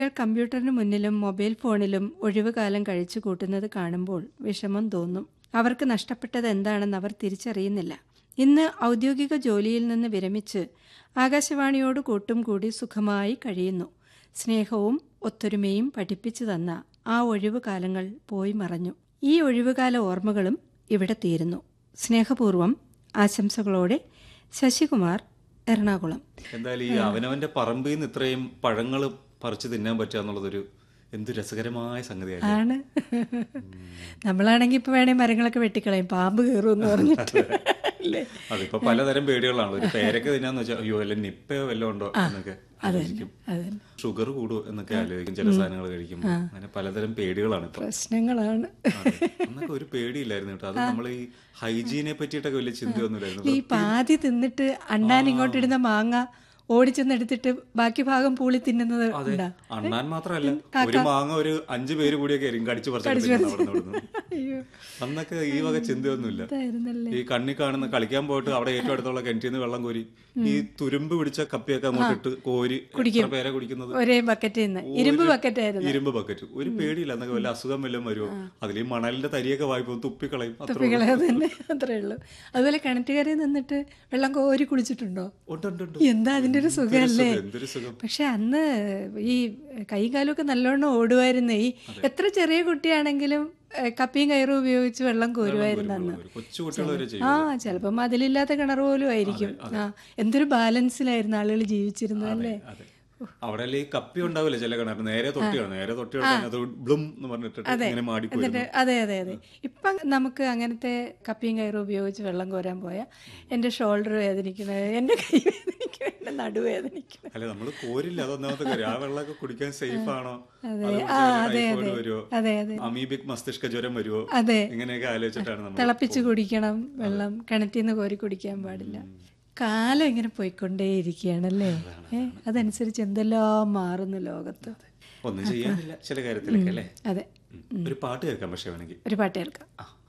കമ്പ്യൂട്ടറിന് മുന്നിലും മൊബൈൽ ഫോണിലും ഒഴിവുകാലം കഴിച്ചു കൂട്ടുന്നത് കാണുമ്പോൾ വിഷമം തോന്നും അവർക്ക് നഷ്ടപ്പെട്ടത് എന്താണെന്ന് അവർ തിരിച്ചറിയുന്നില്ല ഇന്ന് ഔദ്യോഗിക ജോലിയിൽ നിന്ന് വിരമിച്ച് ആകാശവാണിയോട് കൂട്ടും കൂടി സുഖമായി കഴിയുന്നു സ്നേഹവും ഒത്തൊരുമയും പഠിപ്പിച്ചു തന്ന ആ ഒഴിവുകാലങ്ങൾ പോയി മറഞ്ഞു ഈ ഒഴിവുകാല ഓർമ്മകളും ഇവിടെ തീരുന്നു സ്നേഹപൂർവം ആശംസകളോടെ ശശികുമാർ എറണാകുളം എന്തായാലും ഈ അവനവന്റെ പറമ്പിൽ നിന്ന് ഇത്രയും പഴങ്ങൾ പറിച്ചു തിന്നാൻ പറ്റുക എന്നുള്ളതൊരു എന്ത് രസകരമായ സംഗതിയായിരുന്നു ആണ് നമ്മളാണെങ്കിൽ ഇപ്പൊ വേണേ മരങ്ങളൊക്കെ വെട്ടിക്കളയും പാമ്പ് കയറുമെന്ന് പറഞ്ഞിട്ട് അല്ലേ അതിപ്പോ പലതരം പേടികളാണ് ഒരു പേരൊക്കെ തിന്നാന്ന് വെച്ചാൽ അയ്യോ അല്ല നിപ്പയോ വല്ലതും ഉണ്ടോ എന്നൊക്കെ ആലോചിക്കും അതന്നെ ഷുഗർ കൂടുമോ എന്നൊക്കെ ആലോചിക്കും ചില സാധനങ്ങൾ കഴിക്കുമ്പോൾ അങ്ങനെ പലതരം പേടികളാണ് ഇപ്പൊ പ്രശ്നങ്ങളാണ് അതെ. അന്നൊക്കെ ഒരു പേടിയില്ലായിരുന്നു കേട്ടോ അത് നമ്മൾ ഈ ഹൈജീനെ പറ്റിയിട്ടൊക്കെ വലിയ ചിന്തയൊന്നുമില്ലായിരുന്നു ഈ പാതി തിന്നിട്ട് അണ്ണാൻ ഇങ്ങോട്ടിടുന്ന മാങ്ങ ഓടിച്ചെന്ന് എടുത്തിട്ട് ബാക്കി ഭാഗം പൂളി തിന്നുന്നത് ഉണ്ടാ അണ്ണാൻ മാത്രമല്ല ഒരു മാങ്ങ ഒരു അഞ്ചു പേര് കൂടിയൊക്കെ ആയിരിക്കും കടിച്ചു പറിച്ചു അയ്യോ അന്നൊക്കെ ഈ വക ചിന്തയൊന്നുമില്ല ഇതായിരുന്നല്ലേ ഈ കണ്ണി കാണുന്ന കളിക്കാൻ പോയിട്ട് അവിടെ ഏറ്റവും അടുത്തുള്ള കിണറ്റിൽ നിന്ന് വെള്ളം കോരി ഈ തുരുമ്പ് പിടിച്ച കപ്പിയൊക്കെ അങ്ങോട്ട് ഇട്ട് കോരി എത്ര പേരെ കുടിക്കുന്നത് ഒരേ ബക്കറ്റിൽ നിന്ന് ഇരുമ്പ് ബക്കറ്റായിരുന്നു ഇരുമ്പ് ബക്കറ്റ് ഒരു പേടിയില്ല എന്നൊക്കെ വല്ല അസുഖം വല്ലതും വരുമോ അതിൽ ഈ മണലിന്റെ തരിയൊക്കെ വായ്പ തുപ്പിക്കളയും അത്ര തുപ്പികളെ തന്നെ അത്രേ ഉള്ളൂ അതുപോലെ കിണറ്റുകരയിൽ നിന്നിട്ട് വെള്ളം കോരി കുളിച്ചിട്ടുണ്ടോ ഉണ്ട് ഉണ്ട് ഉണ്ട് എന്താ അതിന്റെ ഒരു സുഖമല്ലേ എന്തൊരു സുഖം പക്ഷെ അന്ന് ഈ കൈ കാലമൊക്കെ നല്ലോണം ഓടുമായിരുന്നു ഈ എത്ര ചെറിയ കുട്ടിയാണെങ്കിലും ഏ, കപ്പിയും കയറും ഉപയോഗിച്ച് വെള്ളം കോരുമായിരുന്നു അന്ന് ഒരു കൊച്ചു കുട്ടികൾ വരെ ചെയ്യും ആ ചിലപ്പം അതിലില്ലാത്ത കിണർ പോലും ആയിരിക്കും ആ എന്തൊരു ബാലൻസിലായിരുന്നു ആളുകൾ ജീവിച്ചിരുന്നത് അല്ലേ അതെ അവിടെ ഈ കപ്പി ഉണ്ടാവില്ല ചില കിണറ് നേരെ തൊട്ടിയാണ് നേരെ തൊട്ടിയാണ് അത് ബ്ലും എന്ന് പറഞ്ഞിട്ട് ഇങ്ങനെ മാടിപ്പോയി എന്നിട്ട് അതെ അതെ അതെ ഇപ്പം നമുക്ക് അങ്ങനത്തെ കപ്പിയും കയറും ഉപയോഗിച്ച് വെള്ളം കോരാൻ പോയാൽ എൻ്റെ ഷോൾഡർ വേദനിക്കുന്നത് എൻ്റെ കൈ വേദനിക്കും എൻ്റെ നടുവേദനിക്കും അല്ല നമ്മൾ കോരില്ല അതൊന്നാമത്തെ കാര്യം ആ വെള്ളമൊക്കെ കുടിക്കാൻ സേഫ് ആണോ അതെ. അത് ആ, കുടിച്ചാൽ അതെ, typhoid അതെ. വരുമോ അതെ അതെ അമീബിക് മസ്തിഷ്ക ജ്വരം വരുമോ അതെ ഇങ്ങനെയൊക്കെ ആലോചിച്ചിട്ടാണ് നമ്മൾ തിളപ്പിച്ച് കുടിക്കണം വെള്ളം കിണറ്റിൽ നിന്ന് കോരി കുടിക്കാൻ പാടില്ല കാലം ഇങ്ങനെ പോയിക്കൊണ്ടേയിരിക്കുകയാണല്ലേ ഏ അതനുസരിച്ച് എന്തെല്ലാം മാറുന്നു ലോകത്ത് ഒന്നും ചെയ്യാനില്ല ചില കാര്യത്തിലൊക്കെ അല്ലേ അതെ ഉം. ഒരു പാട്ട് കേൾക്കാം പക്ഷെ വേണമെങ്കിൽ ഒരു പാട്ട് കേൾക്കാം ആ